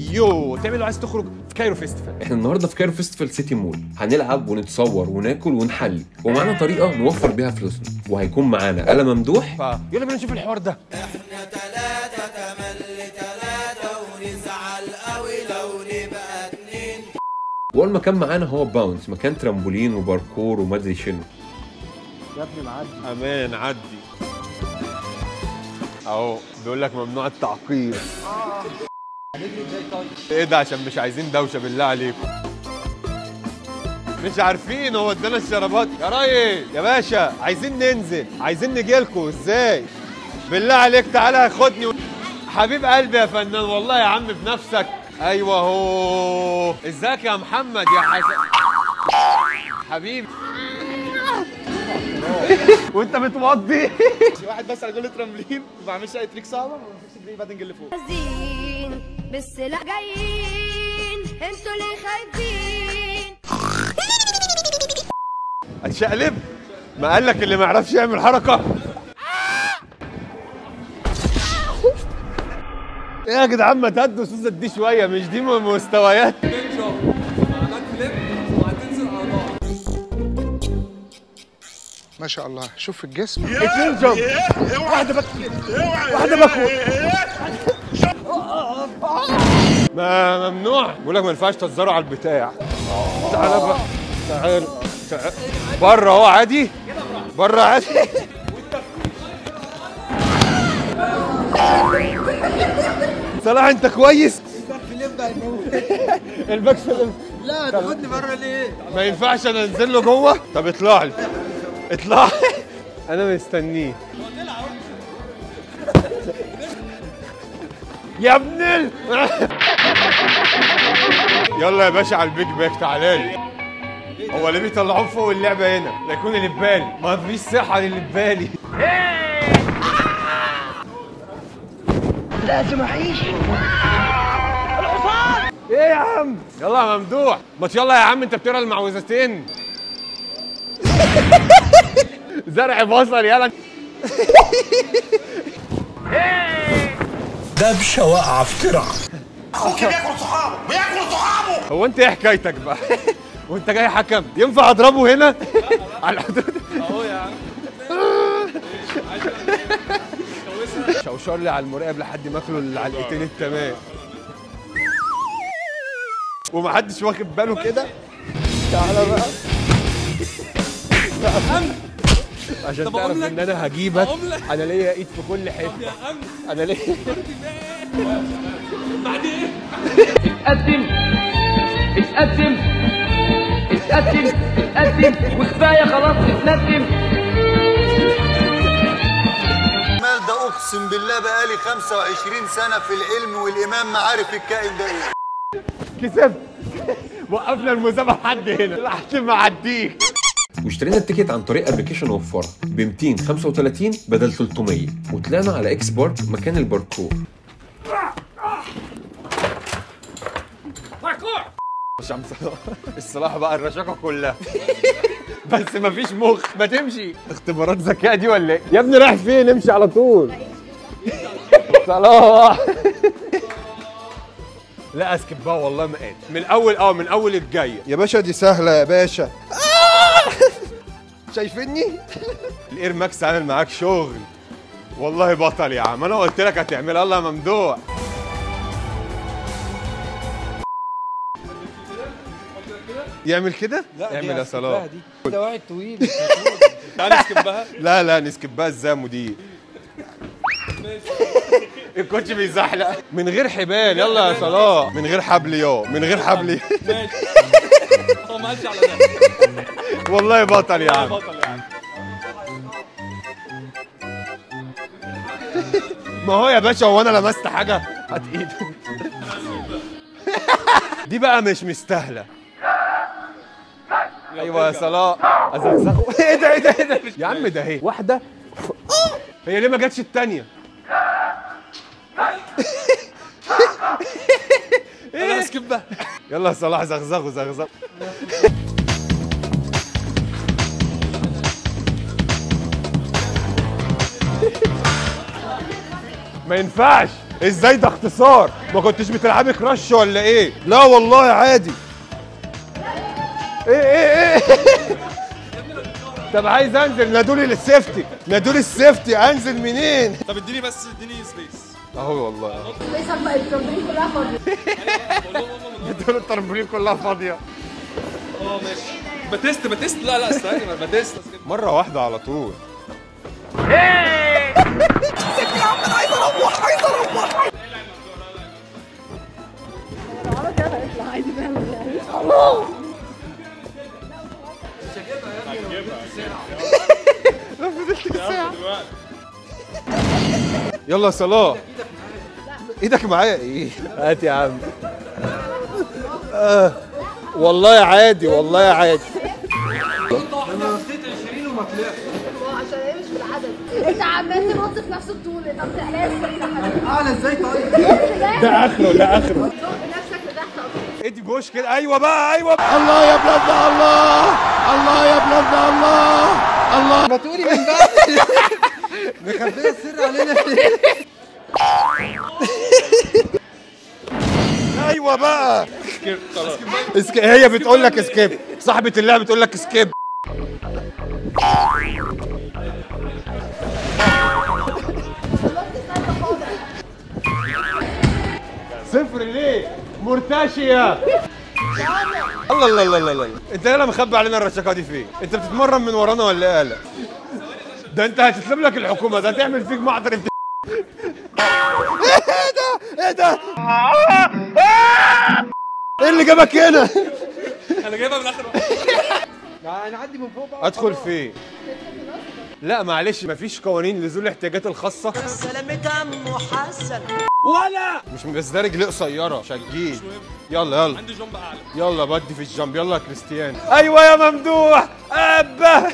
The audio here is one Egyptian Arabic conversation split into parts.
يو تعمل لو عايز تخرج في كايرو فيستيفال احنا النهارده في كايرو فيستيفال سيتي مول هنلعب ونتصور وناكل ونحلي ومعانا طريقه نوفر بيها فلوسنا وهيكون معانا آلة ممدوح فيلا بينا نشوف الحوار ده واول مكان معانا هو باونس مكان ترامبولين وباركور وما ادري شنو امان عدي اهو بيقول لك ممنوع التعقير ايه ده عشان مش عايزين دوشه بالله عليكم مش عارفين هو ادانا الشرابات يا ريس يا باشا عايزين ننزل عايزين نجيلكوا ازاي بالله عليك تعالى خدني و... حبيب قلبي يا فنان والله يا عم بنفسك ايوه هو ازيك يا محمد يا حسن حبيبي وانت متوضي واحد بس على جول ترامبلين ما بعملش اي تريك صعبه ما بمسكش برجلي بعدين جل فوق حزين بالسلاح جايين انتوا اللي خايفين هتشقلب ما قال لك اللي ما يعرفش يعمل حركه ايه يا جدعان ما تهدوا سوزة دي شويه مش دي م- مستويات ما شاء الله شوف الجسم اتنين جمب واحده بك واحده بك ما ممنوع بقول لك ما ينفعش تهزروا على البتاع تعالى بقى تعال تعال بره اهو عادي بره عادي صلاح انت كويس الباك فيلم لا تاخدني بره ليه؟ ما ينفعش انا انزل له جوه طب اطلع لي اطلع لي. انا مستنيه يا ابن ال... يلا يا باشا على البيج باك تعالى لي هو اللي بيطلعوه فوق اللعبه هنا لا يكون اللي في بالي ما فيش صحه للي في بالي ايه يا عم يلا يا ممدوح ما يلا يا عم انت بتقرا المعوذتين زرع بصل يلا دبشه واقعه في ترعه هو انت ايه حكايتك بقى وانت جاي حكم ينفع اضربه هنا على الحدود اهو يا عم شوشر لي على المراقب لحد ما اكله العلقتين التمام ومحدش واخد باله كده تعالى بقى عشان تعرف ان انا هجيبك انا ليا ايد في كل حته انا ليا اتقدم اتقدم اتقدم اتقدم وكفايه خلاص اتندم المال ده اقسم بالله بقالي 25 سنه في العلم والامام ما عارف الكائن ده ايه كسبت وقفنا المسابقه لحد هنا لحد ما اعديك واشترينا التيكت عن طريق ابلكيشن وفره ب 235 بدل 300 وطلعنا على اكس بارك مكان الباركور مش عم صلاح الصراحه بقى الرشاقه كلها بس مفيش مخ ما تمشي اختبارات ذكاء دي ولا ايه يا ابني رايح فين امشي على طول صلاح لا اسكب بقى والله ما قادر من اول اه من اول الجايه يا باشا دي سهله يا باشا شايفيني؟ الاير ماكس عامل معاك شغل والله بطل يا عم انا قلت لك هتعملها الله يا ممدوح يعمل كده؟ اعمل يا صلاح ده واحد طويل تعالى نسكبها لا لا نسكبها ازاي يا مدير الكوتش بيزحلق من غير حبال يلا يا صلاح من غير حبل يا من غير حبل يا. هو ما قالش على ده والله بطل يا عم بطل يعني ما هو يا باشا هو انا لمست حاجه هات ايدك دي بقى مش مستاهله ايوه يا صلاح ازغزغه ايه ده ايه ده ايه ده يا عم ده اهي واحده هي ليه ما جاتش التانيه انا اسكب بقى يلا يا صلاح زغزغه زغزغه ما ينفعش ازاي ده اختصار ما كنتش بتلعبي كراش ولا ايه لا والله عادي ايه ايه ايه طب عايز انزل نادولي للسيفتي نادولي السيفتي انزل منين طب اديني بس اديني سبيس اهو والله بيسبق التمرين كلها فاضيه دول الترمبولين كلها فاضيه اه ماشي بتست بتست لا لا استنى بتست مره واحده على طول يلا يا صلاح ايدك معايا ايه هات يا عم آه. والله عادي والله عادي عشان هي مش بالعدد انت عمال تنط في نفس الطول طب لازم اعلى ازاي طيب ده اخره ده اخره زق نفسك لتحت اكتر ادي بوش كده ايوه بقى ايوه بقى. الله يا بلادنا الله الله يا بلادنا الله الله ما تقولي من بدري مخبيه السر علينا ايوه بقى اسك... هي بتقول لك اسكيب صاحبة اللعبة بتقول لك اسكيب صفر ليه؟ مرتشية الله الله الله الله الله انت يالا مخبي علينا الرشاقة دي فين؟ انت بتتمرن من ورانا ولا ايه يالا؟ ده انت هتسلم لك الحكومة ده هتعمل فيك محضر امتحان ايه ده؟ ايه ده؟ ايه اللي جابك هنا؟ انا جايبها من اخر هنعدي من فوق بقى ادخل فين؟ لا معلش مفيش قوانين لذوي الاحتياجات الخاصة ولا مش بس ده رجليه قصيرة شجين يلا يلا عندي جنب اعلى يلا بدي في الجنب يلا يا كريستيان ايوه يا ممدوح ابا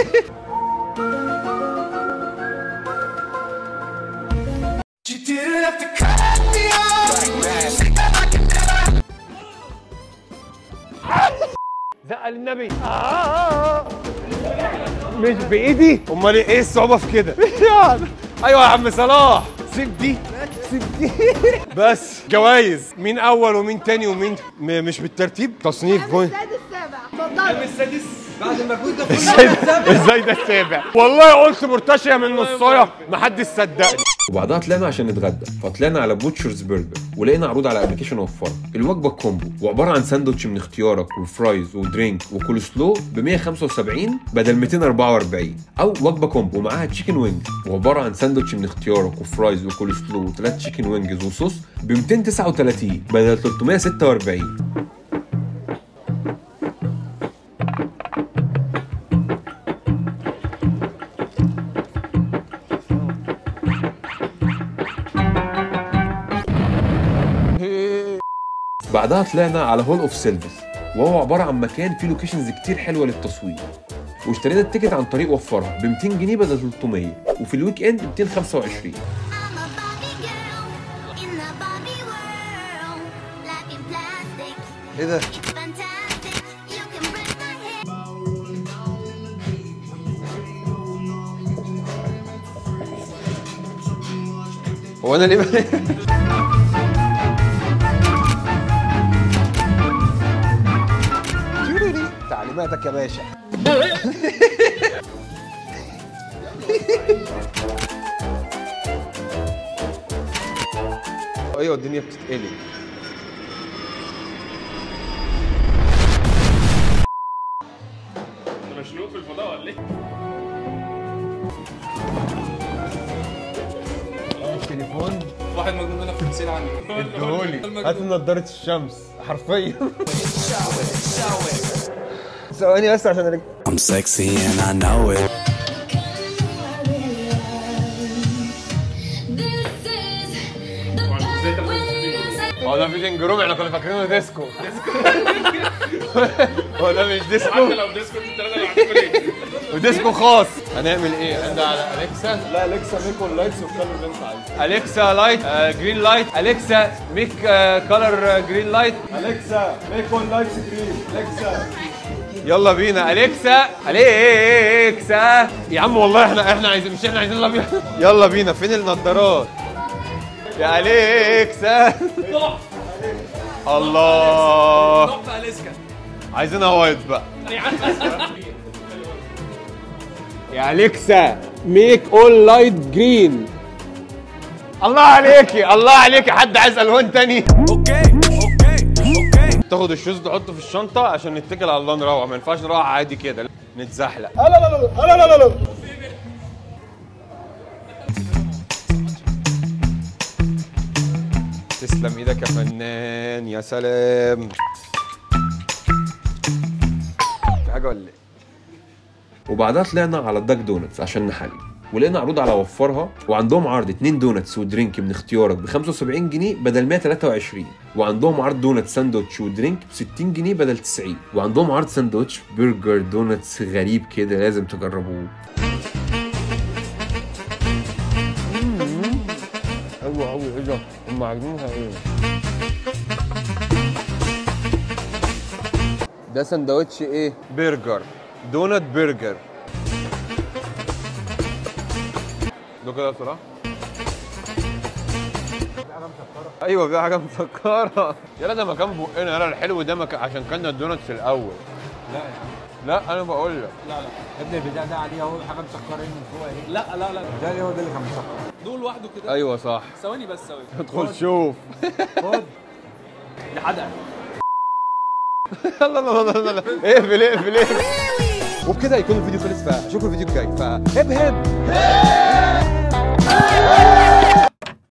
زق للنبي آه. مش بايدي امال ايه الصعوبه في كده ايوه يا عم صلاح سيب دي سيب دي بس جوايز مين اول ومين تاني ومين م- مش بالترتيب تصنيف بوينت السادس السابع اتفضل السادس بعد المجهود ده كله ازاي ده ازاي ده السابع والله قلت مرتشيه من نصايه محدش صدقني وبعدها طلعنا عشان نتغدى فطلعنا على بوتشرز برجر ولقينا عروض على ابلكيشن وفرها الوجبه الكومبو وعباره عن ساندوتش من اختيارك وفرايز ودرينك وكول سلو ب 175 بدل 244 او وجبه كومبو ومعاها تشيكن وينج وعباره عن ساندوتش من اختيارك وفرايز وكول سلو وثلاث تشيكن وينجز وصوص ب 239 بدل 346 بعدها طلعنا على هول اوف سيلفز وهو عباره عن مكان فيه لوكيشنز كتير حلوه للتصوير واشترينا التيكت عن طريق وفرها ب 200 جنيه بدل 300 وفي الويك اند 225 I'm a Barbie girl in the Barbie world. Life in plastic, ايه ده؟ fantastic. You can break my head. هو انا ليه تعليماتك يا باشا ايوه الدنيا بتتقلب مشنوق في الفضاء ولا ايه؟ التليفون واحد مجنون هنا في البسين عندي اديهولي هات نضارة الشمس حرفيا ثواني بس عشان ارجع I'm sexy and I know it. This is the part when I هو ده فيدنج روم احنا كنا فاكرينه ديسكو هو ده مش ديسكو لو ديسكو الثلاثه اللي عندكم ليه؟ وديسكو خاص هنعمل ايه؟ عند على اليكسا لا اليكسا ميكون لايتس وخلي اللي انت عايزه اليكسا لايت جرين لايت اليكسا ميك كولر جرين لايت اليكسا ميكون لايتس جرين اليكسا يلا بينا اليكسا اليكسا يا عم والله احنا احنا عايزين مش احنا عايزين يلا بينا يلا بينا فين النضارات يا اليكسا تحفه الله تحفه اليسكا عايزينها وايت بقى يعني عارف يا اليكسا ميك اول لايت جرين الله عليكي الله عليكي حد عايز الوان تاني Okay, okay, okay. تاخد الشوز تحطه في الشنطه عشان نتكل على الله نروح ما ينفعش نروح عادي كده نتزحلق لا لا لا لا لا لا لا تسلم ايدك يا فنان يا سلام في حاجه ولا ايه وبعدها طلعنا على الداك دونتس عشان نحلي ولقينا عروض على وفرها وعندهم عرض 2 دونتس ودرينك من اختيارك ب 75 جنيه بدل 123 وعندهم عرض دونت ساندوتش ودرينك ب 60 جنيه بدل 90 وعندهم عرض ساندوتش برجر دونتس غريب كده لازم تجربوه حلوه قوي ايه ده هم عاجبينها ايه ده سندوتش ايه برجر دونت برجر ده كده بصراحه ايوه في حاجه مسكره يلا ده مكان بقنا يلا الحلو ده مكان عشان كنا الدونتس الاول لا يا عم لا انا بقول لك ابن البتاع ده عليه اهو حاجه مسكره من فوق اهي لا لا لا ده هو ده اللي كان مسكر دول لوحده كده ايوه صح ثواني بس ثواني ادخل شوف خد لحدها الله الله الله الله اقفل اقفل اقفل وبكده يكون الفيديو خلص فاشوفكم الفيديو الجاي فهب هب